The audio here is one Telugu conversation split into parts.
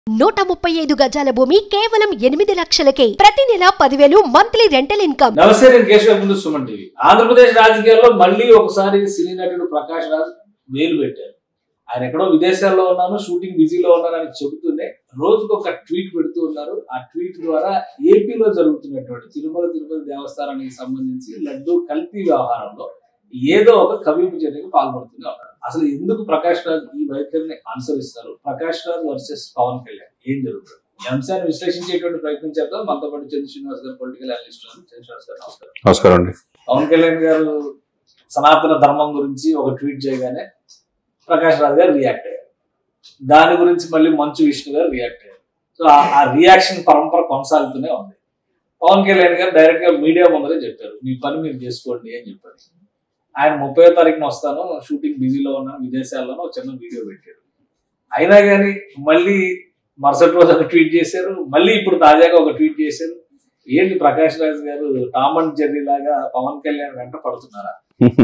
నూట ముప్పై ఐదు గజాల భూమి కేవలం ఎనిమిది లక్షలకే ప్రతి నెల పదివేలు మంత్లీ రెంటల్ ఇన్కమ్ నమస్తే నేను కేశవ ముందు సుమన్ టీవీ ఆంధ్రప్రదేశ్ రాజకీయాల్లో మళ్ళీ ఒకసారి సినీ నటుడు ప్రకాష్ రాజ్ వేలు పెట్టారు ఆయన ఎక్కడో విదేశాల్లో ఉన్నాను షూటింగ్ బిజీలో ఉన్నాను అని చెబుతూనే రోజుకు ఒక ట్వీట్ పెడుతూ ఉన్నారు ఆ ట్వీట్ ద్వారా ఏపీలో జరుగుతున్నటువంటి తిరుమల తిరుపతి దేవస్థానానికి సంబంధించి లడ్డు కల్తీ వ్యవహారంలో ఏదో ఒక కవింపు చర్యకు పాల్పడుతూనే ఉన్నారు అసలు ఎందుకు ప్రకాష్ రాజ్ ఈ వైఖరిని అనుసరిస్తారు ప్రకాష్ రాజ్ వర్సెస్ పవన్ కళ్యాణ్ ఏం జరుగుతుంది ఈ అంశాన్ని విశ్లేషించేటువంటి ప్రయత్నం చేద్దాం మనతో పాటు చంద్ర శ్రీనివాస్ గారు పొలిటికల్ అనలిస్ట్ ఉన్నారు చంద్ర శ్రీనివాస్ గారు నమస్కారం నమస్కారం అండి పవన్ కళ్యాణ్ గారు సనాతన ధర్మం గురించి ఒక ట్వీట్ చేయగానే ప్రకాష్ రాజ్ గారు రియాక్ట్ అయ్యారు దాని గురించి మళ్ళీ మంచు విష్ణు గారు రియాక్ట్ అయ్యారు సో ఆ- ఆ రియాక్షన్ పరంపర కొనసాగుతూనే ఉంది పవన్ కళ్యాణ్ గారు డైరెక్ట్ గా మీడియా ముందరే చెప్పారు మీ పని మీరు చేసుకోండి అని చెప్పారు ఆయన ముప్పై తారీఖున వస్తాను షూటింగ్ బిజీలో ఉన్నాను విదేశాల్లోనూ ఒక చిన్న వీడియో పెట్టారు అయినా కానీ మళ్ళీ మరుసటి రోజు ఒక ట్వీట్ చేశారు మళ్ళీ ఇప్పుడు తాజాగా ఒక ట్వీట్ చేశారు ఏంటి ప్రకాష్ రాజ్ గారు టామ్ అండ్ జెర్రీ లాగా పవన్ కళ్యాణ్ వెంట పడుతున్నారా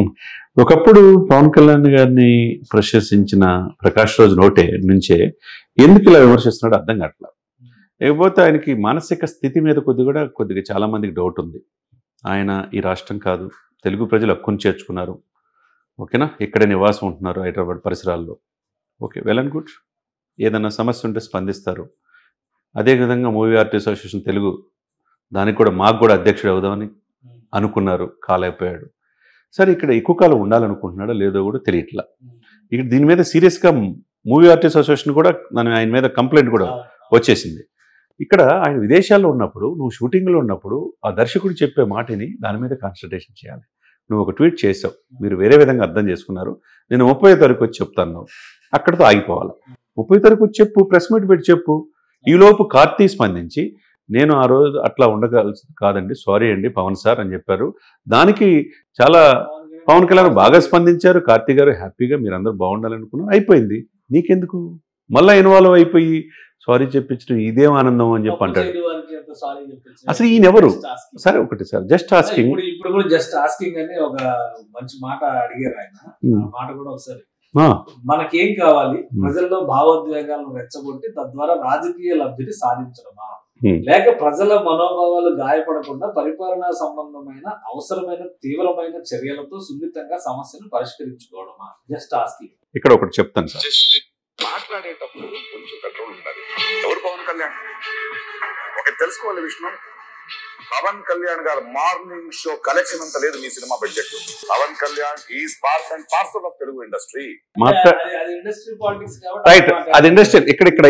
ఒకప్పుడు పవన్ కళ్యాణ్ గారిని ప్రశంసించిన ప్రకాష్ రాజ్ నోటే నుంచే ఎందుకు ఇలా విమర్శిస్తున్నాడో అర్థం కావట్లేదు లేకపోతే ఆయనకి మానసిక స్థితి మీద కొద్ది కూడా కొద్దిగా చాలా మందికి డౌట్ ఉంది ఆయన ఈ రాష్ట్రం కాదు తెలుగు ప్రజలు హక్కును చేర్చుకున్నారు ఓకేనా ఇక్కడ నివాసం ఉంటున్నారు హైదరాబాద్ పరిసరాల్లో ఓకే వెల్ అండ్ గుడ్ ఏదైనా సమస్య ఉంటే స్పందిస్తారు అదేవిధంగా మూవీ ఆర్టిస్ట్ అసోసియేషన్ తెలుగు దానికి కూడా మాకు కూడా అధ్యక్షుడు అవుదామని అనుకున్నారు కాలేకపోయాడు సరే ఇక్కడ ఎక్కువ కాలం ఉండాలనుకుంటున్నాడో లేదో కూడా తెలియట్లా ఇక్కడ దీని మీద సీరియస్గా మూవీ ఆర్టిస్ట్ అసోసియేషన్ కూడా దాని ఆయన మీద కంప్లైంట్ కూడా వచ్చేసింది ఇక్కడ ఆయన విదేశాల్లో ఉన్నప్పుడు నువ్వు షూటింగ్లో ఉన్నప్పుడు ఆ దర్శకుడు చెప్పే మాటని దాని మీద కాన్సన్ట్రేషన్ చేయాలి నువ్వు ఒక ట్వీట్ చేసావు మీరు వేరే విధంగా అర్థం చేసుకున్నారు నేను ముప్పై తారీఖు వచ్చి చెప్తాను అక్కడితో ఆగిపోవాలి ముప్పై తారీఖు వచ్చి చెప్పు ప్రెస్ మీట్ పెట్టి చెప్పు ఈలోపు కార్తీ స్పందించి నేను ఆ రోజు అట్లా ఉండగలసి కాదండి సారీ అండి పవన్ సార్ అని చెప్పారు దానికి చాలా పవన్ కళ్యాణ్ బాగా స్పందించారు కార్తీక్ గారు హ్యాపీగా మీరందరూ బాగుండాలనుకున్నారు అయిపోయింది నీకెందుకు మళ్ళా ఇన్వాల్వ్ అయిపోయి సారీ చెప్పించడం ఇదేం ఆనందం అని చెప్పి అంటాడు అసలు ఈయన ఎవరు? సరే ఒకటి సార్ జస్ట్ ఆస్కింగ్ ఇప్పుడు ఇప్పుడు కూడా జస్ట్ ఆస్కింగ్ అని ఒక మంచి మాట అడిగారు ఆయన ఆ మాట కూడా ఒకసారి మనకేం కావాలి Hmm. ప్రజల్లో భావోద్వేగాలను రెచ్చగొట్టి తద్వారా రాజకీయ లబ్ధిని సాధించడమా Hmm. లేక ప్రజల మనోభావాలు గాయపడకుండా పరిపాలనా సంబంధమైన అవసరమైన తీవ్రమైన చర్యలతో సున్నితంగా సమస్యను పరిష్కరించుకోవడమా జస్ట్ ఆస్కింగ్ ఇక్కడ ఒకటి చెప్తాను సార్ మాట్లాడేటప్పుడు కొంచెం కంట్రోల్ ఉండాలి ఎవరు పవన్ కళ్యాణ్ ఒకటి తెలుసుకోవాలి విష్ణు పవన్ కళ్యాణ్ గారు మార్నింగ్ షో కలెక్షన్ అంత లేదు మీ cinema budget Pawan Kalyan is part and parcel of Telugu industry మాట్లా అది ఇండస్ట్రీ పాలిటిక్స్ రైట్ అది ఇండస్ట్రీ ఇక్కడ ఇక్కడ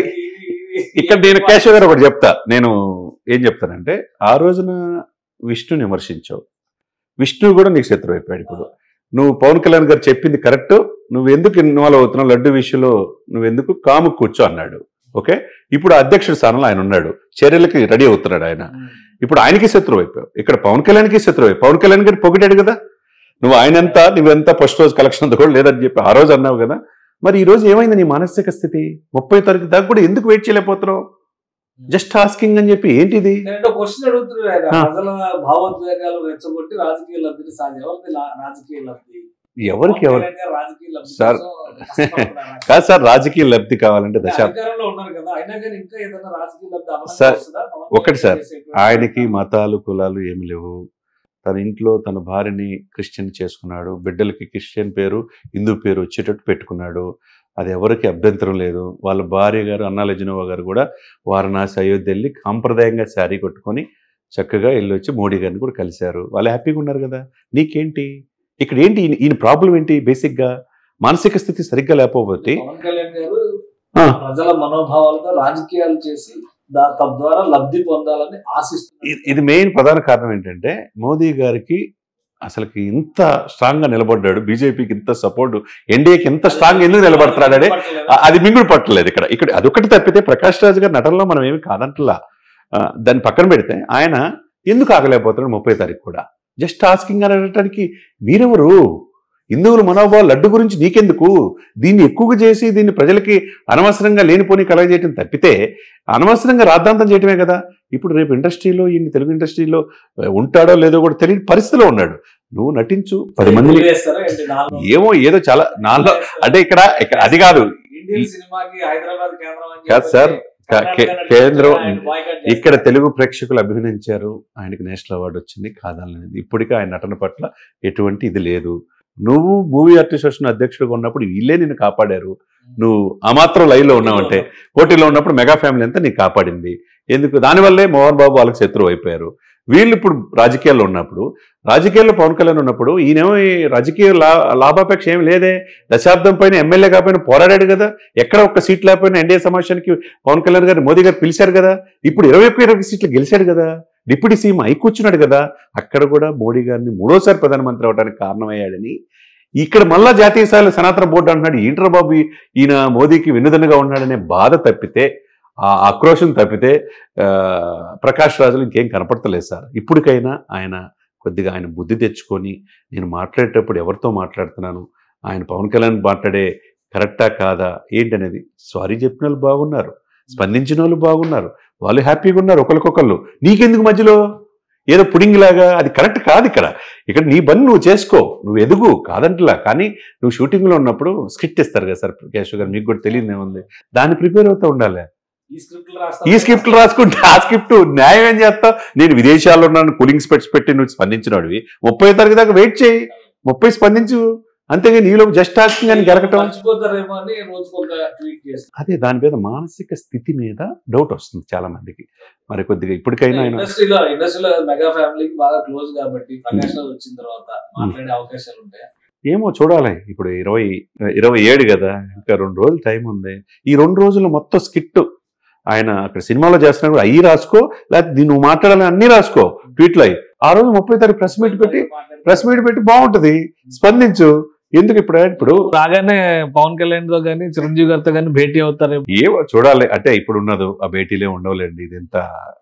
ఇక్కడ నేను కేశవ్ గారు ఒకటి చెప్తా నేను ఏం చెప్తానంటే ఆ రోజున విష్ణుని విమర్శించావు విష్ణు కూడా నీకు శత్రువు అయిపోయాడు ఇప్పుడు నువ్వు పవన్ కళ్యాణ్ గారు చెప్పింది కరెక్ట్ నువ్వు ఎందుకు ఇన్వాల్వ్ అవుతున్నావు లడ్డు విషయంలో నువ్వు ఎందుకు కాము కూర్చో అన్నాడు ఓకే ఇప్పుడు అధ్యక్షుడి స్థానంలో ఆయన ఉన్నాడు చర్యలకి రెడీ అవుతున్నాడు ఆయన ఇప్పుడు ఆయనకి శత్రువు అయిపోయావు ఇక్కడ పవన్ కళ్యాణ్కి శత్రువు అయిపోయావు పవన్ కళ్యాణ్ గారు పొగిడాడు కదా నువ్వు ఆయన ఎంత నువ్వెంత ఫస్ట్ రోజు కలెక్షన్ అంత కూడా లేదని చెప్పి ఆ రోజు అన్నావు కదా మరి ఈ రోజు ఏమైంది నీ మానసిక స్థితి ముప్పై తారీఖు దాకా కూడా ఎందుకు వెయిట్ చేయలేకపోతున్నావు జస్ట్ ఆస్కింగ్ అని చెప్పి ఏంటిది నేను క్వశ్చన్ అడుగుతున్నాడు ఆయన ఆ. ప్రజల భావోద్వేగాలు రెచ్చగొట్టి రాజకీయ లబ్ధిని సాధి ఎవరిది లా- రాజకీయ లబ్ధి ఎవరికి ఎవరు పవన్ కళ్యాణ్ గారు రాజకీయ లబ్ధి సార్, కోసం కష్టపడుతున్నారా? కాదు సార్ రాజకీయ లబ్ధి కావాలంటే దశ అధికారంలో ఉన్నారు కదా అయినా కానీ ఇంకా ఏదైనా రాజకీయ లబ్ధి అదనంగా సార్, వస్తుందా? పవన్ ఒకటి కళ్యాణ్ సార్, చేసేటువంటి ఆయనకి మతాలు కులాలు ఏమి లేవు తన ఇంట్లో తన భార్యని క్రిస్టియన్ చేసుకున్నాడు బిడ్డలకి క్రిస్టియన్ పేరు హిందూ పేరు వచ్చేటట్టు పెట్టుకున్నాడు అది ఎవరికి అభ్యంతరం లేదు వాళ్ళ భార్య గారు అన్నాలజనోవా గారు కూడా వారణాసి అయోధ్య వెళ్ళి సాంప్రదాయంగా శారీ కొట్టుకొని చక్కగా వెళ్ళి వచ్చి మోడీ గారిని కూడా కలిశారు వాళ్ళు హ్యాపీగా ఉన్నారు కదా నీకేంటి ఇక్కడ ఏంటి ఈయన- ఈయన ప్రాబ్లం ఏంటి బేసిక్గా మానసిక స్థితి సరిగ్గా లేకపోతే పవన్ కళ్యాణ్ గారు ఆ. ప్రజల మనోభావాలతో రాజకీయాలు చేసి దా- తద్వారా లబ్ధి పొందాలని ఆశిస్తున్నారు ఇ- ఇది మెయిన్ ప్రధాన కారణం ఏంటంటే మోదీ గారికి అసలుకి ఇంత స్ట్రాంగ్ గా నిలబడ్డాడు బీజేపీకి ఇంత సపోర్ట్ ఎన్డీఏకి ఇంత స్ట్రాంగ్ ఎందుకు నిలబడుతున్నాడే ఆ- అది మింగుడు పట్టలేదు ఇక్కడ ఇక్కడ అదొకటి తప్పితే ప్రకాష్ రాజు గారి నటనలో మనం ఏమి కాదంటలా ఆ, దాన్ని పక్కన పెడితే ఆయన ఎందుకు ఆగలేకపోతున్నాడు ముప్పై తారీఖు కూడా జస్ట్ ఆస్కింగ్ అని అనడానికి మీరెవరు హిందువుల మనోభావాలు లడ్డు గురించి నీకెందుకు దీన్ని ఎక్కువగా చేసి దీన్ని ప్రజలకి అనవసరంగా లేనిపోని కలగజేయటం తప్పితే అనవసరంగా రాద్ధాంతం చేయటమే కదా ఇప్పుడు రేపు ఇండస్ట్రీలో ఈయన తెలుగు ఇండస్ట్రీలో ఆ, ఉంటాడో లేదో కూడా తెలియని పరిస్థితిలో ఉన్నాడు నువ్వు నటించు పది మందిని వదిలేస్తారా ఏంటి నాలుగు? ఏమో ఏదో చాలా నాలో అంటే ఇక్కడ ఇక్కడ అది కాదు ఇండియన్ సినిమాకి హైదరాబాద్ కేంద్రం అని కాదు సార్. చెప్పేసి క- కే- కేంద్రం ఇక్కడ తెలుగు ప్రేక్షకులు అభినందించారు ఆయనకి నేషనల్ అవార్డు వచ్చింది కాదాలనేది ఇప్పటికీ ఆయన నటన పట్ల ఎటువంటి ఇది లేదు నువ్వు మూవీ ఆర్టిస్ట్ అసోసియేషన్ అధ్యక్షుడిగా ఉన్నప్పుడు వీళ్ళే నిన్ను కాపాడారు నువ్వు ఆ మాత్రం లైవ్లో ఉన్నావంటే పోటీలో ఉన్నప్పుడు మెగా ఫ్యామిలీ అంతా నీకు కాపాడింది ఎందుకు దానివల్లే మోహన్ బాబు వాళ్ళకి శత్రువు అయిపోయారు వీళ్ళు ఇప్పుడు రాజకీయాల్లో ఉన్నప్పుడు రాజకీయాల్లో పవన్ కళ్యాణ్ ఉన్నప్పుడు ఈయనేమో ఈ రాజకీయ లా లాభాపేక్ష ఏం లేదే దశాబ్దం పైన ఎమ్మెల్యే కాకపోయినా పోరాడాడు కదా ఎక్కడ ఒక్క సీట్ లేకపోయినా ఎన్డీఏ సమావేశానికి పవన్ కళ్యాణ్ గారు మోదీ గారు పిలిచారు కదా ఇప్పుడు ఇరవై ఒక్క ఇరవై సీట్లు గెలిచాడు కదా డిప్యూటీ సీఎం అయి కూర్చున్నాడు కదా అక్కడ కూడా మోడీ గారిని మూడోసారి ప్రధానమంత్రి అవడానికి కారణమయ్యాడని ఇక్కడ మళ్ళా జాతీయ స్థాయిలో సనాతన బోర్డు అంటున్నాడు ఏంట్రా బాబు ఈ- ఈయన మోదీకి వెన్నుదన్నుగా ఉన్నాడనే బాధ తప్పితే ఆ ఆక్రోశం తప్పితే ఆ, ప్రకాష్ రాజులు ఇంకేం కనపడతలేదు సార్ ఇప్పటికైనా ఆయన కొద్దిగా ఆయన బుద్ధి తెచ్చుకొని నేను మాట్లాడేటప్పుడు ఎవరితో మాట్లాడుతున్నాను ఆయన పవన్ కళ్యాణ్ మాట్లాడే కరెక్టా కాదా ఏంటనేది సారీ చెప్పిన వాళ్ళు బాగున్నారు స్పందించిన వాళ్ళు బాగున్నారు వాళ్ళు హ్యాపీగా ఉన్నారు ఒకరికొకళ్ళు నీకెందుకు మధ్యలో ఏదో పుడింగ్ లాగా అది కరెక్ట్ కాదు ఇక్కడ ఇక్కడ నీ పని నువ్వు చేసుకో నువ్వు ఎదుగు కాదంటలా కానీ నువ్వు షూటింగ్లో ఉన్నప్పుడు స్క్రిప్ట్ ఇస్తారు కదా సార్ కేశవ్ గారు మీకు కూడా తెలియదు ఏముంది దాన్ని ప్రిపేర్ అవుతూ ఉండాలి ఈ స్క్రిప్ట్లు రాస్తా ఈ స్క్రిప్ట్లు రాసుకుంటే ఆ స్క్రిప్ట్ న్యాయం ఏం చేస్తావు నేను విదేశాల్లో ఉన్నాను కూలింగ్ స్పెట్స్ పెట్టి నువ్వు స్పందించినవి ముప్పై తారీఖు దాకా వెయిట్ చేయి ముప్పై స్పందించు అంతేగా నీలో జస్ట్ ఆస్కింగ్ అని గెలకటం మర్చిపోతారేమో అని రోజుకొక ట్వీట్ చేస్తాను అదే దాని మీద మానసిక స్థితి మీద డౌట్ వస్తుంది చాలా మందికి మరి కొద్దిగా ఇప్పటికైనా ఆయన ఇండస్ట్రీలో ఇండస్ట్రీలో మెగా ఫ్యామిలీకి బాగా క్లోజ్ కాబట్టి ప్రకాష్ రాజ్ వచ్చిన తర్వాత మాట్లాడే అవకాశాలు ఉంటాయి ఏమో చూడాలి ఇప్పుడు ఇరవై ఇరవై ఏడు కదా ఇంకా రెండు రోజులు టైం ఉంది ఈ రెండు రోజులు మొత్తం స్కిట్ ఆయన అక్కడ సినిమాలో చేస్తున్నప్పుడు అయ్యి రాసుకో లేకపోతే నువ్వు మాట్లాడాలని అన్ని రాసుకో ట్వీట్లు అయ్యి ఆ రోజు ముప్పై తారీఖు ప్రెస్ మీట్ పెట్టి ప్రెస్ మీట్ పెట్టి బాగుంటది స్పందించు ఎందుకు ఇప్పుడు ఇప్పుడు రాగానే పవన్ కళ్యాణ్ తో కానీ చిరంజీవి గారితో కానీ భేటీ అవుతారు ఏవో చూడాలి అంటే ఇప్పుడు ఉన్నదో ఆ భేటీలే ఉండవులేండి ఇది ఎంత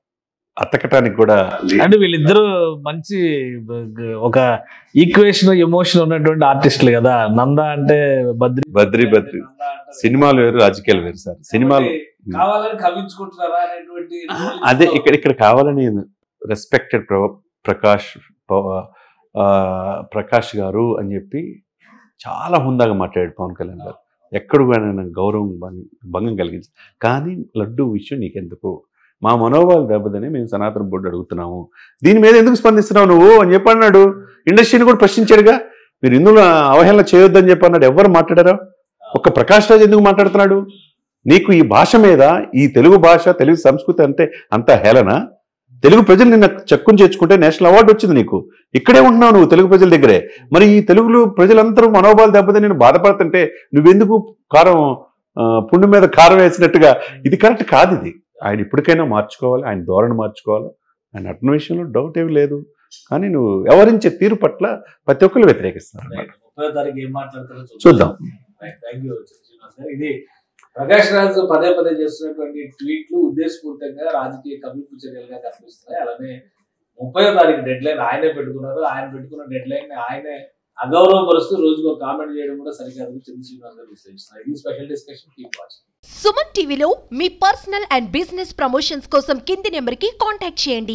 అతకటానికి కూడా అంటే వీళ్ళిద్దరూ మంచి బ- ఒక ఈక్వేషన్ ఎమోషన్ ఉన్నటువంటి ఆర్టిస్టులు కదా నంద అంటే బద్రి బద్రి బద్రి సినిమాలు వేరు రాజకీయాలు వేరు సార్ సినిమాలు కావాలని కవించుకుంటున్నారా అనేటువంటి అదే ఇక్కడ ఇక్కడ కావాలని రెస్పెక్టెడ్ ప్రకాష్ పవ- ఆ, ప్రకాష్ గారు అని చెప్పి చాలా హుందాగా మాట్లాడాడు పవన్ కళ్యాణ్ గారు ఎక్కడ కూడా గౌరవం భంగ- భంగం కలిగించి కానీ లడ్డు విషయం నీకెందుకు మా మనోభావాలు దెబ్బతని మేము సనాతన బోర్డు అడుగుతున్నాము దీని మీద ఎందుకు స్పందిస్తున్నావు నువ్వు అని చెప్పి అన్నాడు ఇండస్ట్రీని కూడా ప్రశ్నించాడుగా మీరు ఇందులో అవహేళన చేయొద్దని చెప్పి అన్నాడు ఎవరు మాట్లాడారా ఒక్క ప్రకాష్ రాజ్ ఎందుకు మాట్లాడుతున్నాడు నీకు ఈ భాష మీద ఈ తెలుగు భాష తెలుగు సంస్కృతి అంటే అంత హేళన తెలుగు ప్రజలు నిన్న చెక్కుని చేర్చుకుంటే నేషనల్ అవార్డు వచ్చింది నీకు ఇక్కడే ఉంటున్నావు నువ్వు తెలుగు ప్రజల దగ్గరే మరి ఈ తెలుగులో ప్రజలందరూ మనోభావాలు దెబ్బతి నేను బాధపడుతుంటే నువ్వెందుకు కారం ఆ, పుండు మీద కారం వేసినట్టుగా ఇది కరెక్ట్ కాదు ఇది ఆయన ఇప్పటికైనా మార్చుకోవాలి ఆయన ధోరణి మార్చుకోవాలి ఆయన అటన విషయంలో డౌట్ ఏమి లేదు కానీ నువ్వు వ్యవహరించే తీరు పట్ల ప్రతి ఒక్కరు వ్యతిరేకిస్తున్నారు అన్నమాట. ముప్పై తారీఖు ఏం మాట్లాడతారో చూద్దాం థ్యాంక్ యూ శ్రీనివాస్ గారు ఇది ప్రకాష్ రాజ్ పదే పదే చేస్తున్నటువంటి ట్వీట్లు ఉద్దేశపూర్వకంగా రాజకీయ కవింపు చర్యలుగా కనిపిస్తున్నాయి అలానే ముప్పై తారీఖు డెడ్ లైన్ ఆయనే పెట్టుకున్నారు ఆయన పెట్టుకున్న డెడ్ లైన్ ఆయనే అగౌరవపరుస్తూ రోజుకు ఒక కామెంట్ చేయడం కూడా సరికాదు చంద్ర శ్రీనివాస్ గారు విశ్లేషిస్తున్నారు ఇది special discussion keep watching Suman టీవీలో మీ పర్సనల్ అండ్ బిజినెస్ ప్రమోషన్స్ కోసం కింది నెంబర్కి కాంటాక్ట్ చేయండి